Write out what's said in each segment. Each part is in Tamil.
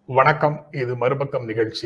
வணக்கம் இது மறுபக்கம் நிகழ்ச்சி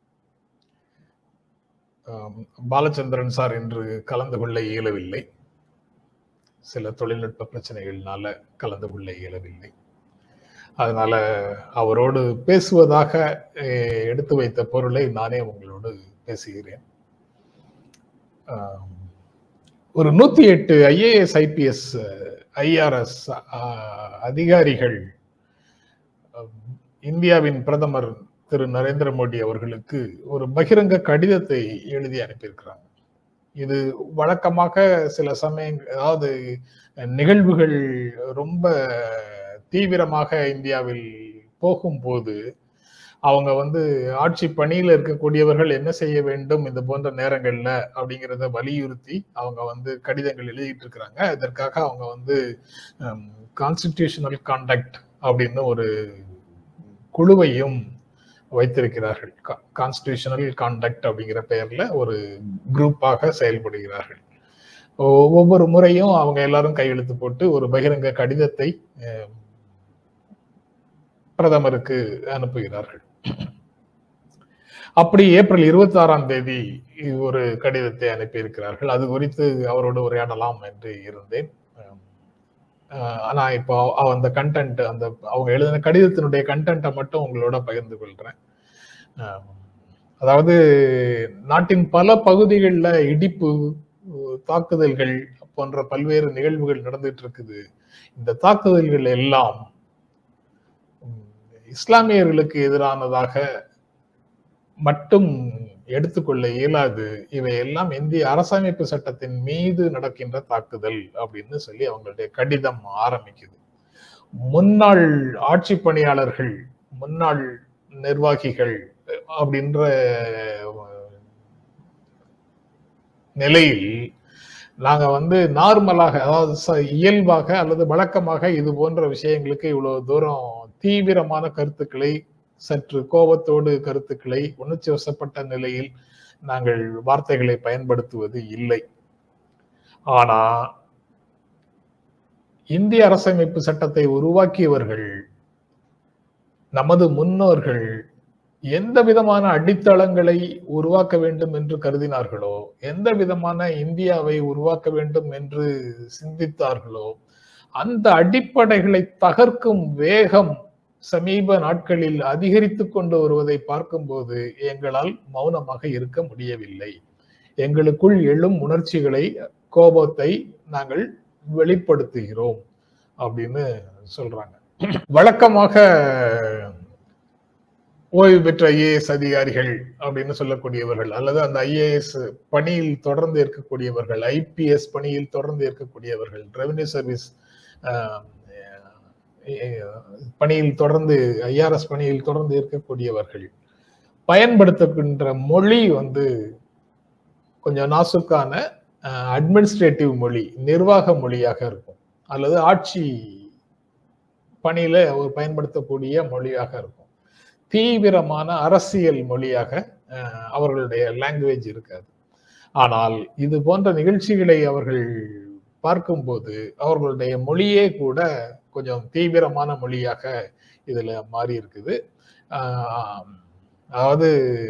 ஆம், பாலச்சந்திரன் சார் இன்று கலந்து கொள்ள இயலவில்லை சில தொழில்நுட்ப பிரச்சனைகள்னால கலந்து கொள்ள இயலவில்லை அதனால அவரோடு பேசுவதாக அஹ், எடுத்து வைத்த பொருளை நானே உங்களோடு பேசுகிறேன் ஆம், ஒரு நூத்தி எட்டு ஐஏஎஸ் ஐபிஎஸ் ஐஆர்எஸ் அதிகாரிகள் அஹ், இந்தியாவின் பிரதமர் திரு நரேந்திர மோடி அவர்களுக்கு ஒரு பகிரங்க கடிதத்தை எழுதி அனுப்பியிருக்கிறாங்க இது வழக்கமாக சில சமயங்கள் அதாவது நிகழ்வுகள் ரொம்ப தீவிரமாக இந்தியாவில் போகும்போது அவங்க வந்து ஆட்சி பணியில இருக்கக்கூடியவர்கள் என்ன செய்ய வேண்டும் இந்த போன்ற நேரங்கள்ல அப்படிங்கிறத வலியுறுத்தி அவங்க வந்து கடிதங்கள் எழுதிட்டு இருக்கிறாங்க இதற்காக அவங்க வந்து கான்ஸ்டிடியூஷனல் கான்டக்ட் அப்படின்னு ஒரு குழுவையும் வைத்திருக்கிறார்கள் கான்ஸ்டிடியூஷனல் கான்டக்ட் அப்படிங்கிற பெயர்ல ஒரு குரூப்பாக செயல்படுகிறார்கள் ஒ- ஒவ்வொரு முறையும் அவங்க எல்லாரும் கையெழுத்து போட்டு ஒரு பகிரங்க கடிதத்தை அஹ், பிரதமருக்கு அனுப்புகிறார்கள் அப்படி ஏப்ரல் இருபத்தி ஆறாம் தேதி ஒரு கடிதத்தை அனுப்பியிருக்கிறார்கள் அது குறித்து அவரோடு உரையாடலாம் என்று இருந்தேன் அஹ், ஆனா இப்போ அவ- அந்த கண்டென்ட் அந்த அவங்க எழுதின கடிதத்தினுடைய கண்டென்ட்டை மட்டும் உங்களோட பகிர்ந்து கொள்றேன் அஹ், அதாவது நாட்டின் பல பகுதிகளில் இடிப்பு அஹ், தாக்குதல்கள் போன்ற பல்வேறு நிகழ்வுகள் நடந்துட்டு இருக்குது இந்த தாக்குதல்கள் எல்லாம் உம், இஸ்லாமியர்களுக்கு எதிரானதாக மட்டும் எடுத்துக்கொள்ள இயலாது இவை எல்லாம் இந்திய அரசமைப்பு சட்டத்தின் மீது நடக்கின்ற தாக்குதல் அப்படின்னு சொல்லி அவங்களுடைய கடிதம் ஆரம்பிக்குது முன்னாள் ஆட்சி பணியாளர்கள் முன்னாள் நிர்வாகிகள் அப்படின்ற அஹ், நிலையில் நாங்க வந்து நார்மலாக அதாவது ச- இயல்பாக அல்லது வழக்கமாக இது போன்ற விஷயங்களுக்கு இவ்வளவு தூரம் தீவிரமான கருத்துக்களை சற்று கோபத்தோடு கருத்துக்களை உணர்ச்சி வசப்பட்ட நிலையில் நாங்கள் வார்த்தைகளை பயன்படுத்துவது இல்லை ஆனா இந்திய அரசமைப்பு சட்டத்தை உருவாக்கியவர்கள் நமது முன்னோர்கள் எந்த விதமான அடித்தளங்களை உருவாக்க வேண்டும் என்று கருதினார்களோ எந்த விதமான இந்தியாவை உருவாக்க வேண்டும் என்று சிந்தித்தார்களோ அந்த அடிப்படைகளை தகர்க்கும் வேகம் சமீப நாட்களில் அதிகரித்து கொண்டு வருவதை பார்க்கும்போது எங்களால் மௌனமாக இருக்க முடியவில்லை எங்களுக்குள் எழும் உணர்ச்சிகளை கோபத்தை நாங்கள் வெளிப்படுத்துகிறோம் அப்படின்னு சொல்றாங்க வழக்கமாக ஓய்வு பெற்ற ஐஏஎஸ் அதிகாரிகள் அப்படின்னு சொல்லக்கூடியவர்கள் அல்லது அந்த ஐஏஎஸ் பணியில் தொடர்ந்து இருக்கக்கூடியவர்கள் ஐபிஎஸ் பணியில் தொடர்ந்து இருக்கக்கூடியவர்கள் ரெவென்யூ சர்வீஸ் பணியில் தொடர்ந்து ஐஆர்எஸ் பணியில் தொடர்ந்து இருக்கக்கூடியவர்கள் பயன்படுத்துகின்ற மொழி வந்து கொஞ்சம் நாசுக்கான அட்மினிஸ்ட்ரேட்டிவ் மொழி நிர்வாக மொழியாக இருக்கும் அல்லது ஆட்சி பணியில ஒரு பயன்படுத்தக்கூடிய மொழியாக இருக்கும் தீவிரமான அரசியல் மொழியாக அஹ், அவர்களுடைய லாங்குவேஜ் இருக்காது ஆனால் இது போன்ற நிகழ்ச்சிகளை அவர்கள் பார்க்கும்போது அவர்களுடைய மொழியே கூட கொஞ்சம் தீவிரமான மொழியாக இதுல மாறி இருக்குது ஆஹ், அதாவது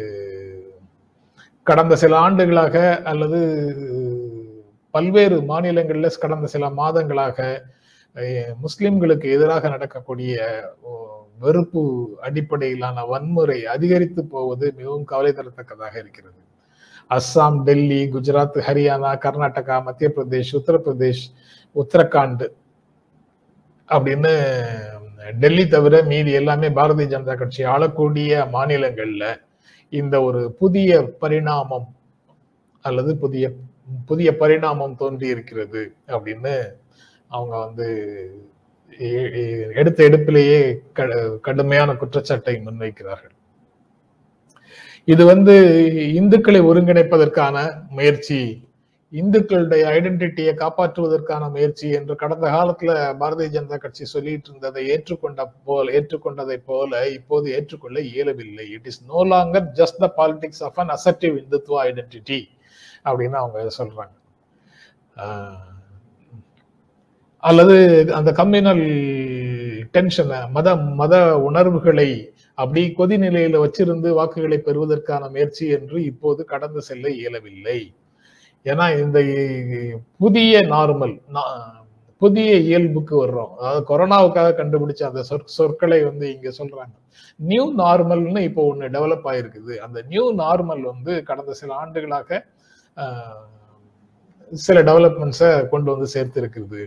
கடந்த சில ஆண்டுகளாக அல்லது பல்வேறு மாநிலங்கள்ல கடந்த சில மாதங்களாக அஹ், முஸ்லிம்களுக்கு எதிராக நடக்கக்கூடிய ஓ, வெறுப்பு அடிப்படையிலான வன்முறை அதிகரித்து போவது மிகவும் கவலை தரத்தக்கதாக இருக்கிறது அஸ்ஸாம் டெல்லி குஜராத் ஹரியானா கர்நாடகா மத்திய பிரதேஷ் உத்தரப்பிரதேஷ் உத்தரகாண்ட் அப்படின்னு டெல்லி தவிர மீதி எல்லாமே பாரதிய ஜனதா கட்சி ஆளக்கூடிய மாநிலங்கள்ல இந்த ஒரு புதிய பரிணாமம் அல்லது புதிய புதிய பரிணாமம் தோன்றி இருக்கிறது அப்படின்னு அவங்க வந்து எ- எ- எடுத்த எடுப்பிலேயே க- கடுமையான குற்றச்சாட்டை முன்வைக்கிறார்கள் இது வந்து இந்துக்களை ஒருங்கிணைப்பதற்கான முயற்சி இந்துக்களுடைய ஐடென்டிட்டியை காப்பாற்றுவதற்கான முயற்சி என்று கடந்த காலத்துல பாரதிய ஜனதா கட்சி சொல்லிட்டு இருந்ததை ஏற்றுக்கொண்ட போல் ஏற்றுக்கொண்டதை போல இப்போது ஏற்றுக்கொள்ள இயலவில்லை it is no longer just the politics of an assertive Hindutva identity அப்படின்னு அவங்க சொல்றாங்க ஆஹ் அல்லது அந்த கம்யூனல் டென்ஷனை மத மத உணர்வுகளை அப்படி கொதி நிலையில வச்சிருந்து வாக்குகளை பெறுவதற்கான முயற்சி என்று இப்போது கடந்து செல்ல இயலவில்லை ஏன்னா இந்த புதிய நார்மல் புதிய இயல்புக்கு வர்றோம் அதாவது கொரோனாவுக்காக கண்டுபிடிச்ச அந்த சொற் சொற்களை வந்து இங்க சொல்றாங்க நியூ நார்மல்னு இப்போ ஒண்ணு டெவலப் ஆயிருக்குது அந்த நியூ நார்மல் வந்து கடந்த சில ஆண்டுகளாக ஆஹ், சில டெவலப்மெண்ட்ஸை கொண்டு வந்து சேர்த்து இருக்குது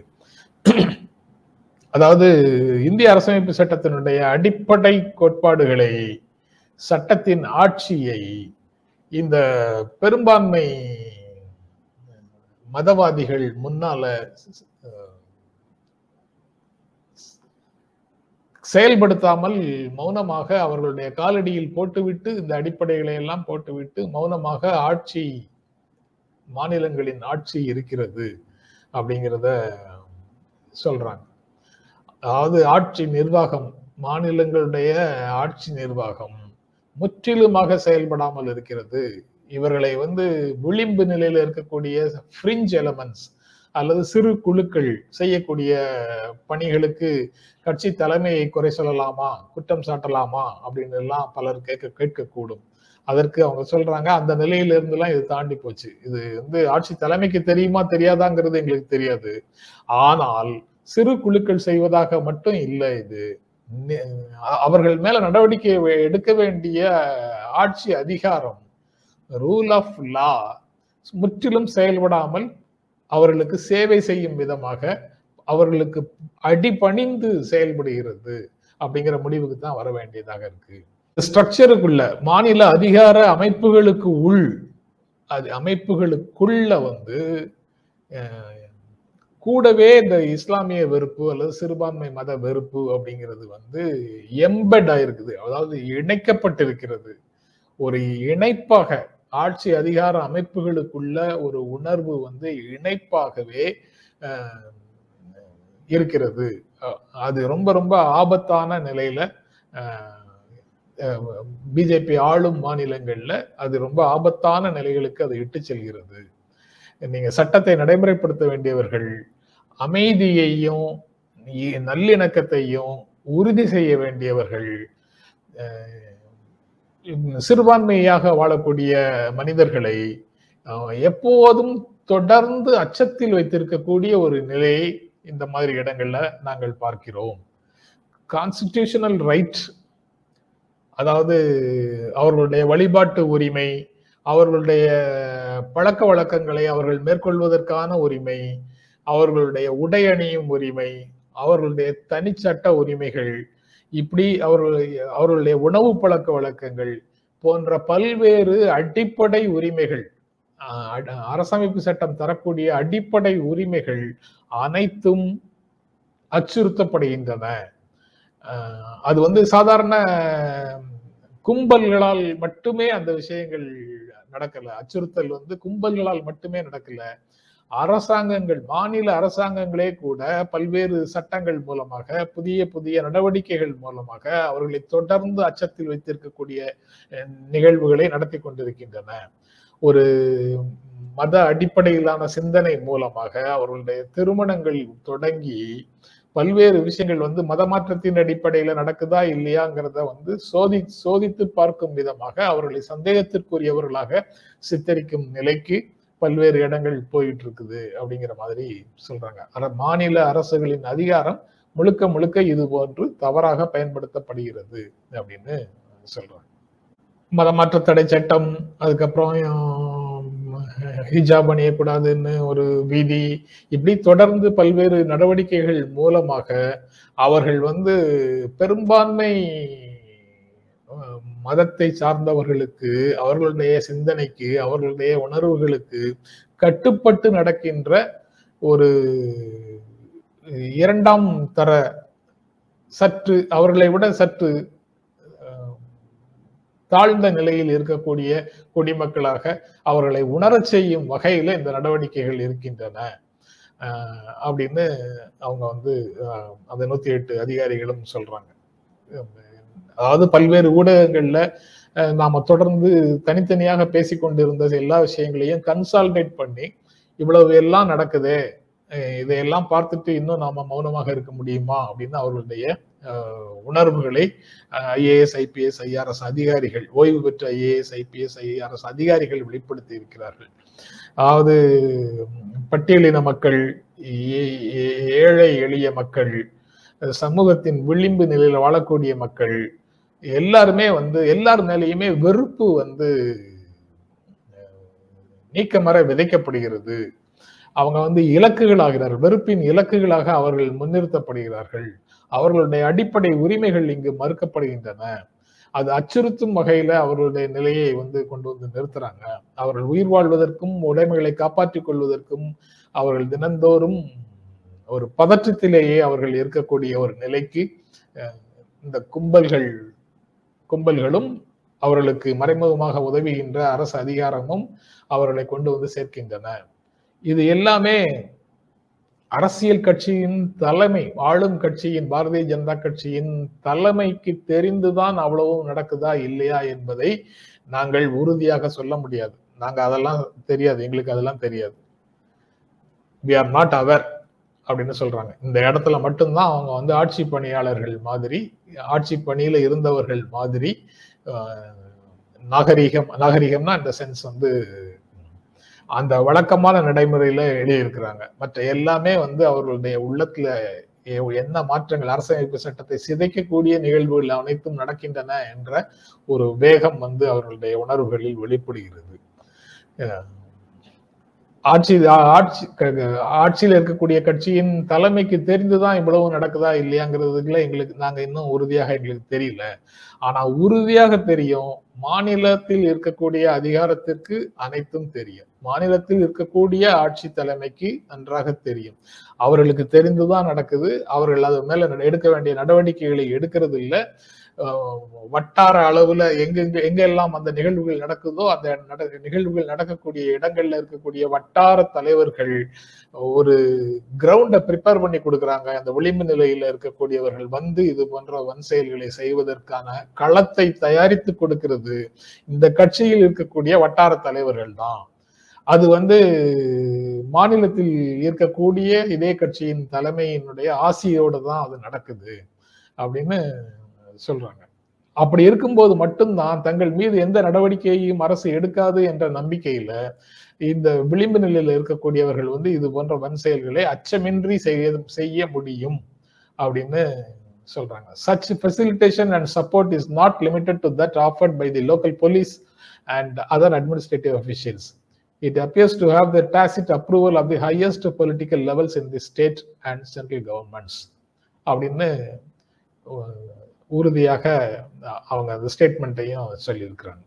அதாவது இந்திய அரசமைப்பு சட்டத்தினுடைய அடிப்படை கோட்பாடுகளை சட்டத்தின் ஆட்சியை இந்த பெரும்பான்மை மதவாதிகள் முன்னால அஹ், செயல்படுத்தாமல் மௌனமாக அவர்களுடைய காலடியில் போட்டுவிட்டு இந்த அடிப்படைகளை எல்லாம் போட்டுவிட்டு மௌனமாக ஆட்சி மாநிலங்களின் ஆட்சி இருக்கிறது அப்படிங்கிறத சொல்றாங்க அதாவது ஆட்சி நிர்வாகம் மாநிலங்களுடைய ஆட்சி நிர்வாகம் முற்றிலுமாக செயல்படாமல் இருக்கிறது இவர்களை வந்து விளிம்பு நிலையில இருக்கக்கூடிய ஃப்ரிஞ்ச் எலமெண்ட்ஸ் அல்லது சிறு குழுக்கள் செய்யக்கூடிய பணிகளுக்கு கட்சி தலைமையை குறை சொல்லலாமா குற்றம் சாட்டலாமா அப்படின்னு எல்லாம் பலர் கேட்க கேட்கக்கூடும் அதற்கு அவங்க சொல்றாங்க அந்த நிலையில இருந்தெல்லாம் இது தாண்டி போச்சு இது வந்து ஆட்சி தலைமைக்கு தெரியுமா தெரியாதாங்கிறது எங்களுக்கு தெரியாது ஆனால் சிறு குழுக்கள் செய்வதாக மட்டும் இல்லை இது நி- அ- அவர்கள் மேல நடவடிக்கை வே- எடுக்க வேண்டிய ஆட்சி அதிகாரம் ரூல் ஆஃப் லா முற்றிலும் செயல்படாமல் அவர்களுக்கு சேவை செய்யும் விதமாக அவர்களுக்கு அடிபணிந்து செயல்படுகிறது அப்படிங்கிற முடிவுக்கு தான் வர வேண்டியதாக இருக்கு ஸ்ட்ரக்சருக்குள்ள மாநில அதிகார அமைப்புகளுக்கு உள் அது அமைப்புகளுக்குள்ள வந்து அஹ், கூடவே இந்த இஸ்லாமிய வெறுப்பு அல்லது சிறுபான்மை மத வெறுப்பு அப்படிங்கிறது வந்து எம்பெட் ஆயிருக்குது அதாவது இணைக்கப்பட்டிருக்கிறது ஒரு இணைப்பாக ஆட்சி அதிகார அமைப்புகளுக்குள்ள ஒரு உணர்வு வந்து இணைப்பாகவே அஹ், இருக்கிறது அஹ், அது ரொம்ப ரொம்ப ஆபத்தான நிலையில பிஜேபி ஆளும் மாநிலங்கள்ல அது ரொம்ப ஆபத்தான நிலைகளுக்கு அது இட்டு செல்கிறது நீங்க சட்டத்தை நடைமுறைப்படுத்த வேண்டியவர்கள் அமைதியையும் இ- நல்லிணக்கத்தையும் உறுதி செய்ய வேண்டியவர்கள் அஹ், சிறுபான்மையாக வாழக்கூடிய மனிதர்களை அஹ், எப்போதும் தொடர்ந்து அச்சத்தில் வைத்திருக்கக்கூடிய ஒரு நிலையை இந்த மாதிரி இடங்கள்ல நாங்கள் பார்க்கிறோம் கான்ஸ்டிடியூஷனல் ரைட் அதாவது அவர்களுடைய வழிபாட்டு உரிமை அவர்களுடைய பழக்க வழக்கங்களை அவர்கள் மேற்கொள்வதற்கான உரிமை அவர்களுடைய உடை அணியும் உரிமை அவர்களுடைய தனிச்சட்ட உரிமைகள் இப்படி அவர்கள் அவர்களுடைய உணவு பழக்க வழக்கங்கள் போன்ற பல்வேறு அடிப்படை உரிமைகள் ஆஹ் அட- அரசமைப்பு சட்டம் தரக்கூடிய அடிப்படை உரிமைகள் அனைத்தும் அச்சுறுத்தப்படுகின்றன ஆஹ் அது வந்து சாதாரண கும்பல்களால் மட்டுமே அந்த விஷயங்கள் நடக்கல அச்சுறுத்தல் வந்து கும்பல்களால் மட்டுமே நடக்கல அரசாங்கங்கள் மாநில அரசாங்கங்களே கூட பல்வேறு சட்டங்கள் மூலமாக புதிய புதிய நடவடிக்கைகள் மூலமாக அவர்களை தொடர்ந்து அச்சத்தில் வைத்திருக்கக்கூடிய அஹ், நிகழ்வுகளை நடத்தி கொண்டிருக்கின்றன ஒரு மத அடிப்படையிலான சிந்தனை மூலமாக அவர்களுடைய திருமணங்கள் தொடங்கி பல்வேறு விஷயங்கள் வந்து மத மாற்றத்தின் அடிப்படையில நடக்குதா இல்லையாங்கிறத வந்து சோதி சோதித்து பார்க்கும் விதமாக அவர்களை சந்தேகத்திற்குரியவர்களாக சித்தரிக்கும் நிலைக்கு பல்வேறு இடங்கள் போயிட்டு இருக்குது அப்படிங்கிற மாதிரி சொல்றாங்க அர- மாநில அரசுகளின் அதிகாரம் முழுக்க முழுக்க இது போன்று தவறாக பயன்படுத்தப்படுகிறது அப்படின்னு சொல்றாங்க மதமாற்ற தடை சட்டம் அதுக்கப்புறம் ஹிஜாப் அணியக்கூடாதுன்னு ஒரு விதி இப்படி தொடர்ந்து பல்வேறு நடவடிக்கைகள் மூலமாக அவர்கள் வந்து பெரும்பான்மை அஹ், மதத்தை சார்ந்தவர்களுக்கு அவர்களுடைய சிந்தனைக்கு அவர்களுடைய உணர்வுகளுக்கு கட்டுப்பட்டு நடக்கின்ற ஒரு இரண்டாம் தர சற்று அவர்களை விட சற்று அஹ், தாழ்ந்த நிலையில் இருக்கக்கூடிய குடிமக்களாக அவர்களை உணரச் செய்யும் வகையில இந்த நடவடிக்கைகள் இருக்கின்றன அஹ், அப்படின்னு அவங்க வந்து அஹ், அந்த நூத்தி எட்டு அதிகாரிகளும் சொல்றாங்க அதாவது பல்வேறு ஊடகங்கள்ல அஹ், நாம தொடர்ந்து தனித்தனியாக பேசிக்கொண்டிருந்த எல்லா விஷயங்களையும் கன்சால்டேட் பண்ணி இவ்வளவு எல்லாம் நடக்குதே அஹ், இதையெல்லாம் பார்த்துட்டு இன்னும் நாம மௌனமாக இருக்க முடியுமா அப்படின்னு அவர்களுடைய உணர்வுகளை ஐஏஎஸ் ஐபிஎஸ் ஐஆர்எஸ் அதிகாரிகள் ஓய்வு பெற்ற ஐஏஎஸ் ஐபிஎஸ் ஐஆர்எஸ் அதிகாரிகள் வெளிப்படுத்தி இருக்கிறார்கள் அதாவது பட்டியலின மக்கள் ஏழை எளிய மக்கள் சமூகத்தின் விளிம்பு நிலையில் வாழக்கூடிய மக்கள் எல்லாருமே வந்து எல்லார் மேலேயுமே வெறுப்பு வந்து நீக்கமர விதைக்கப்படுகிறது அவங்க வந்து இலக்குகளாகிறார்கள் வெறுப்பின் இலக்குகளாக அவர்கள் முன்னிறுத்தப்படுகிறார்கள் அவர்களுடைய அடிப்படை உரிமைகள் இங்கு மறுக்கப்படுகின்றன அது அச்சுறுத்தும் வகையில அவர்களுடைய நிலையை வந்து கொண்டு வந்து நிறுத்துறாங்க அவர்கள் உயிர் வாழ்வதற்கும் உடைமைகளை காப்பாற்றிக் கொள்வதற்கும் அவர்கள் தினந்தோறும் ஒரு பதற்றத்திலேயே அவர்கள் இருக்கக்கூடிய ஒரு நிலைக்கு இந்த கும்பல்கள் கும்பல்களும் அவர்களுக்கு மறைமுகமாக உதவுகின்ற அரசு அதிகாரமும் அவர்களை கொண்டு வந்து சேர்க்கின்றன இது எல்லாமே அரசியல் கட்சியின் தலைமை ஆளும் கட்சியின் பாரதிய ஜனதா கட்சியின் தலைமைக்கு தெரிந்துதான் அவ்வளவும் நடக்குதா இல்லையா என்பதை நாங்கள் உறுதியாக சொல்ல முடியாது நாங்க அதெல்லாம் தெரியாது எங்களுக்கு அதெல்லாம் தெரியாது வி ஆர் நாட் அவர் அப்படின்னு சொல்றாங்க இந்த இடத்துல மட்டும்தான் அவங்க வந்து ஆட்சி பணியாளர்கள் மாதிரி ஆட்சி பணியில இருந்தவர்கள் மாதிரி நாகரிகம் நாகரிகம்னா இந்த சென்ஸ் வந்து அந்த வழக்கமான நடைமுறையில எழுதியிருக்கிறாங்க மற்ற எல்லாமே வந்து அவர்களுடைய உள்ளத்துல என்ன மாற்றங்கள் அரசமைப்பு சட்டத்தை சிதைக்கக்கூடிய நிகழ்வுகள் அனைத்தும் நடக்கின்றன என்ற ஒரு வேகம் வந்து அவர்களுடைய உணர்வுகளில் வெளிப்படுகிறது ஆட்சி ஆட்சி ஆட்சியில் இருக்கக்கூடிய கட்சியின் தலைமைக்கு தெரிந்துதான் இவ்வளவு நடக்குதா இல்லையாங்கிறதுக்குள்ள எங்களுக்கு நாங்க இன்னும் உறுதியாக எங்களுக்கு தெரியல ஆனா உறுதியாக தெரியும் மாநிலத்தில் இருக்கக்கூடிய அதிகாரத்திற்கு அனைத்தும் தெரியும் மாநிலத்தில் இருக்கக்கூடிய ஆட்சி தலைமைக்கு நன்றாக தெரியும் அவர்களுக்கு தெரிந்துதான் நடக்குது அவர்கள் அது மேல எடுக்க வேண்டிய நடவடிக்கைகளை எடுக்கிறது இல்லை வட்டார அளவுல எங்க எங்க எல்லாம் அந்த நிகழ்வுகள் நடக்குதோ அந்த நிகழ்வுகள் நடக்கக்கூடிய இடங்கள்ல இருக்கக்கூடிய வட்டார தலைவர்கள் ஒரு கிரவுண்டை ப்ரிப்பேர் பண்ணி கொடுக்குறாங்க அந்த விளிம்பு நிலையில இருக்கக்கூடியவர்கள் வந்து இது போன்ற வன் செயல்களை செய்வதற்கான களத்தை தயாரித்து கொடுக்கிறது இந்த கட்சியில் இருக்கக்கூடிய வட்டார தலைவர்கள் தான் அது வந்து மாநிலத்தில் இருக்கக்கூடிய இதே கட்சியின் தலைமையினுடைய ஆசியோடு தான் அது நடக்குது அப்படின்னு சொல்றாங்க அப்படி இருக்கும்போது மட்டும்தான் தங்கள் மீது எந்த நடவடிக்கையையும் அரசு எடுக்காது என்ற நம்பிக்கையில இந்த விளிம்பு நிலையில இருக்கக்கூடியவர்கள் வந்து இது போன்ற வன் செயல்களை அச்சமின்றி செய்ய செய்ய முடியும் அப்படின்னு சொல்றாங்க such facilitation and support is not limited to that afforded by the local police and other administrative officials It appears to have the tacit approval of the highest political levels in the state and central governments. அப்படின்னு உறுதியாக அவங்க அந்த ஸ்டேட்மெண்ட்டையும் சொல்லியிருக்கிறாங்க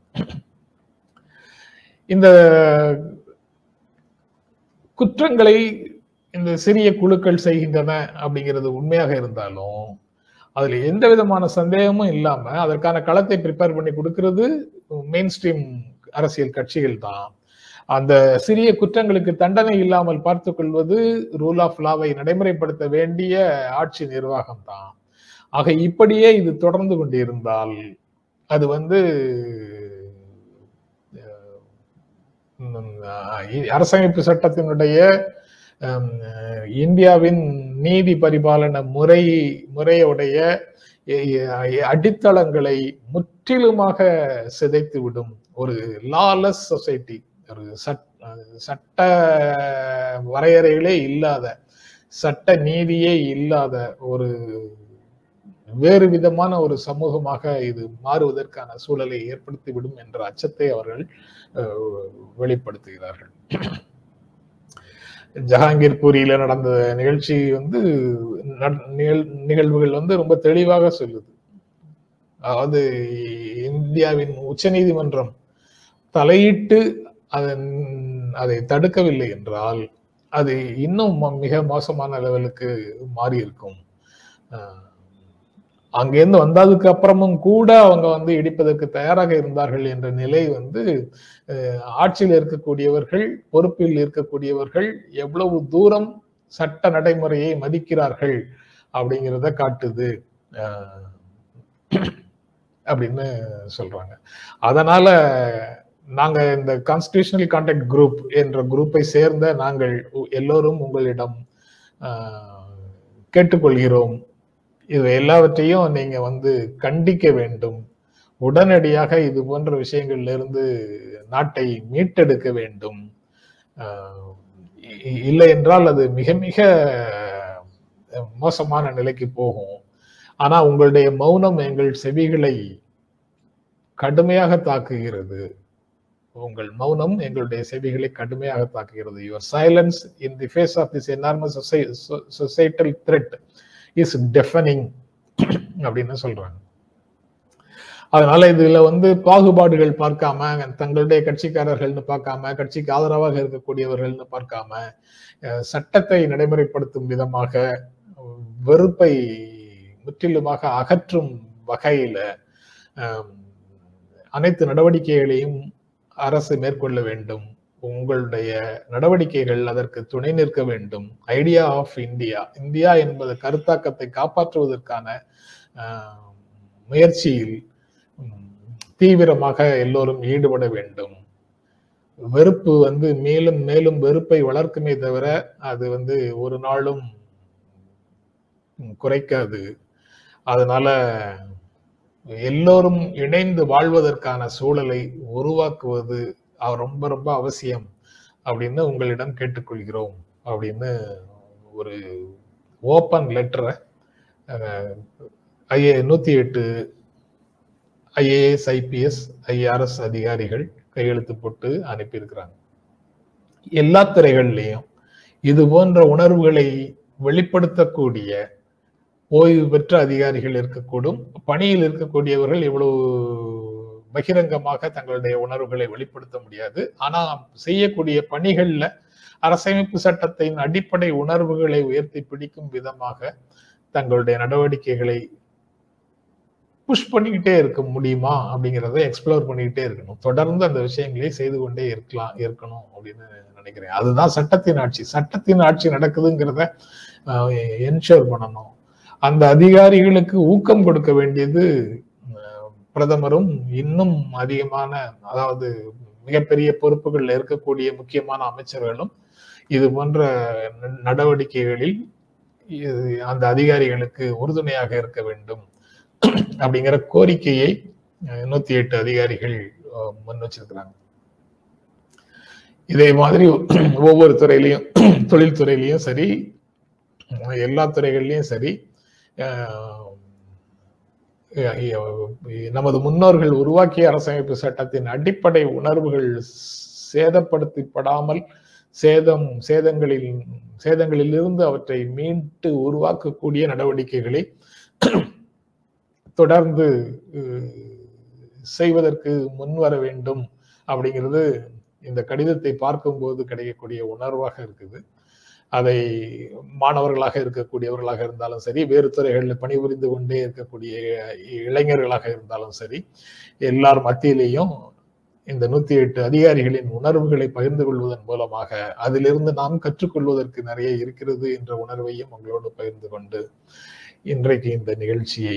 இந்த குற்றங்களை இந்த சிறிய குழுக்கள் செய்கின்றன அப்படிங்கிறது உண்மையாக இருந்தாலும் அதுல எந்த விதமான சந்தேகமும் இல்லாம அதற்கான களத்தை ப்ரிப்பேர் பண்ணி கொடுக்கிறது மெயின் ஸ்ட்ரீம் அரசியல் கட்சிகள் தான் அந்த சிறிய குற்றங்களுக்கு தண்டனை இல்லாமல் பார்த்துக் கொள்வது ரூல் ஆஃப் லாவை நடைமுறைப்படுத்த வேண்டிய ஆட்சி நிர்வாகம் தான் ஆக இப்படியே இது தொடர்ந்து கொண்டிருந்தால் அது வந்து அரசமைப்பு சட்டத்தினுடைய இந்தியாவின் நீதி பரிபாலன முறை முறையுடைய அடித்தளங்களை முற்றிலுமாக சிதைத்து விடும் ஒரு லாலஸ் சொசைட்டி ஒரு சட்ட வரையறைகளே இல்லாத சட்ட நீதியே இல்லாத ஒரு வேறு விதமான ஒரு சமூகமாக இது மாறுவதற்கான சூழலை ஏற்படுத்தி விடும் என்ற அச்சத்தை அவர்கள் வெளிப்படுத்துகிறார்கள் ஜஹாங்கீர் பூரியில நடந்த நிகழ்ச்சி வந்து நிகழ்வுகள் வந்து ரொம்ப தெளிவாக சொல்லுது அதாவது இந்தியாவின் உச்ச நீதிமன்றம் தலையிட்டு அதன் அதை தடுக்கவில்லை என்றால் அது இன்னும் மிக மோசமான லெவலுக்கு மாறி இருக்கும் அங்கிருந்து வந்ததுக்கு அப்புறமும் கூட அவங்க வந்து இடிப்பதற்கு தயாராக இருந்தார்கள் என்ற நிலை வந்து ஆட்சியில் இருக்கக்கூடியவர்கள் பொறுப்பில் இருக்கக்கூடியவர்கள் எவ்வளவு தூரம் சட்ட நடைமுறையை மதிக்கிறார்கள் அப்படிங்கிறத காட்டுது அப்படின்னு சொல்றாங்க அதனால நாங்க இந்த கான்ஸ்டியூஷனல் கான்டாக்ட் குரூப் என்ற குரூப்பை சேர்ந்த நாங்கள் எல்லோரும் உங்களிடம் கேட்டுக்கொள்கிறோம் இது எல்லாவற்றையும் நீங்க வந்து கண்டிக்க வேண்டும் உடனடியாக இது போன்ற விஷயங்கள்ல இருந்து நாட்டை மீட்டெடுக்க வேண்டும் ஆஹ் இ- இல்லை என்றால் அது மிக மிக மோசமான நிலைக்கு போகும் ஆனா உங்களுடைய மௌனம் எங்கள் செவிகளை கடுமையாக தாக்குகிறது உங்கள் மௌனம் எங்களுடைய செவிகளை கடுமையாக தாக்குகிறது your silence in the face of this enormous societal threat is deafening அப்படின்னு சொல்றாங்க அதனால இதுல வந்து பாகுபாடுகள் பார்க்காம தங்களுடைய கட்சிக்காரர்கள்னு பார்க்காம கட்சிக்கு ஆதரவாக இருக்கக்கூடியவர்கள்னு பார்க்காம அஹ், சட்டத்தை நடைமுறைப்படுத்தும் விதமாக அஹ், வெறுப்பை முற்றிலுமாக அகற்றும் வகையில அஹ், அனைத்து நடவடிக்கைகளையும் அரசு மேற்கொள்ள வேண்டும் உங்களுடைய நடவடிக்கைகள் அதற்கு துணை நிற்க வேண்டும் ஐடியா ஆஃப் இந்தியா இந்தியா என்பது கருத்தாக்கத்தை காப்பாற்றுவதற்கான அஹ், முயற்சியில் உம், தீவிரமாக எல்லோரும் ஈடுபட வேண்டும் வெறுப்பு வந்து மேலும் மேலும் வெறுப்பை வளர்க்குமே தவிர அது வந்து ஒரு நாளும் உம், குறைக்காது அதனால எல்லோரும் இணைந்து வாழ்வதற்கான சூழலை உருவாக்குவது அவ- ரொம்ப ரொம்ப அவசியம் அப்படின்னு உங்களிடம் கேட்டுக்கொள்கிறோம் அப்படின்னு ஒரு ஓப்பன் லெட்டரை ஐஏ நூத்தி எட்டு ஐஏஎஸ் ஐபிஎஸ் ஐஆர்எஸ் அதிகாரிகள் கையெழுத்து போட்டு அனுப்பியிருக்கிறாங்க எல்லா துறைகள்லையும் இது போன்ற உணர்வுகளை வெளிப்படுத்தக்கூடிய ஓய்வு பெற்ற அதிகாரிகள் இருக்கக்கூடும் பணியில் இருக்கக்கூடியவர்கள் இவ்வளவு பகிரங்கமாக தங்களுடைய உணர்வுகளை வெளிப்படுத்த முடியாது ஆனா செய்யக்கூடிய பணிகள்ல அரசமைப்பு சட்டத்தின் அடிப்படை உணர்வுகளை உயர்த்தி பிடிக்கும் விதமாக தங்களுடைய நடவடிக்கைகளை புஷ் பண்ணிக்கிட்டே இருக்க முடியுமா அப்படிங்கிறத எக்ஸ்ப்ளோர் பண்ணிக்கிட்டே இருக்கணும் தொடர்ந்து அந்த விஷயங்களை செய்து கொண்டே இருக்கலாம் இருக்கணும் அப்படின்னு நினைக்கிறேன் அதுதான் சட்டத்தின் ஆட்சி சட்டத்தின் ஆட்சி நடக்குதுங்கிறத என்ஷூர் பண்ணணும் அந்த அதிகாரிகளுக்கு ஊக்கம் கொடுக்க வேண்டியது அஹ், பிரதமரும் இன்னும் அதிகமான அதாவது மிகப்பெரிய பொறுப்புகளில் இருக்கக்கூடிய முக்கியமான அமைச்சர்களும் இது போன்ற ந- நடவடிக்கைகளில் இது- அந்த அதிகாரிகளுக்கு உறுதுணையாக இருக்க வேண்டும் அப்படிங்கிற கோரிக்கையை அஹ், நூத்தி எட்டு அதிகாரிகள் அஹ், முன் வச்சிருக்கிறாங்க இதே மாதிரி ஒவ்வொரு துறையிலையும் தொழில்துறையிலையும் சரி எல்லா துறைகள்லையும் சரி அஹ், அஹ், நமது முன்னோர்கள் உருவாக்கிய அரசமைப்பு சட்டத்தின் அடிப்படை உணர்வுகள் சேதப்படுத்தப்படாமல் சேதம் சேதங்களில் சேதங்களிலிருந்து அவற்றை மீட்டு உருவாக்கக்கூடிய நடவடிக்கைகளை தொடர்ந்து அஹ், செய்வதற்கு முன்வர வேண்டும் அப்படிங்கிறது இந்த கடிதத்தை பார்க்கும்போது கிடைக்கக்கூடிய உணர்வாக இருக்குது அதை மாணவர்களாக இருக்கக்கூடியவர்களாக இருந்தாலும் சரி வேறு துறைகளில் பணிபுரிந்து கொண்டே இருக்கக்கூடிய இளைஞர்களாக இருந்தாலும் சரி எல்லார் மத்தியிலேயும் இந்த நூத்தி எட்டு அதிகாரிகளின் உணர்வுகளை பகிர்ந்து கொள்வதன் மூலமாக அதிலிருந்து நாம் கற்றுக்கொள்வதற்கு நிறைய இருக்கிறது என்ற உணர்வையும் உங்களோடு பகிர்ந்து கொண்டு இன்றைக்கு இந்த நிகழ்ச்சியை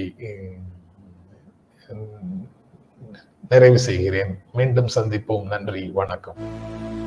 உம், நிறைவு செய்கிறேன் மீண்டும் சந்திப்போம் நன்றி வணக்கம்